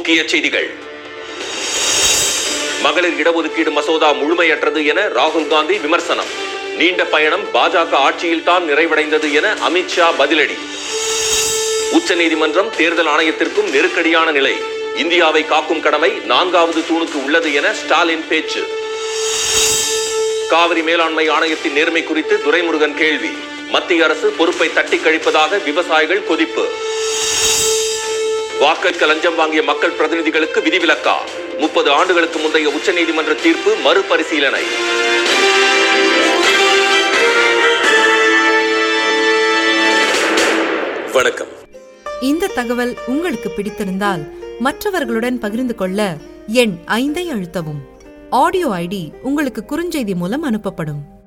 முக்கிய செய்திகள் மகளிர் இடஒதுக்கீடு மசோதா முழுமையற்றது என ராகுல் காந்தி விமர்சனம் நீண்ட பயணம் பாஜக ஆட்சியில் தான் நிறைவடைந்தது என அமித்ஷா பதிலடி உச்சநீதிமன்றம் தேர்தல் ஆணையத்திற்கும் நெருக்கடியான நிலை இந்தியாவை காக்கும் கடமை நான்காவது தூணுக்கு உள்ளது என ஸ்டாலின் பேச்சு காவிரி மேலாண்மை ஆணையத்தின் நேர்மை குறித்து துரைமுருகன் கேள்வி மத்திய அரசு பொறுப்பை தட்டி கழிப்பதாக விவசாயிகள் கொதிப்பு வாக்களிக்க லஞ்சம் வாங்கிய மக்கள் பிரதிநிதிகளுக்கு விதிவிலக்கா முப்பது ஆண்டுகளுக்கு முந்தைய உச்சநீதிமன்ற தீர்ப்பு மறுபரிசீலனை வணக்கம் இந்த தகவல் உங்களுக்கு பிடித்திருந்தால் மற்றவர்களுடன் பகிர்ந்து கொள்ள எண் ஐந்தை அழுத்தவும் ஆடியோ ஐடி உங்களுக்கு குறுஞ்செய்தி மூலம் அனுப்பப்படும்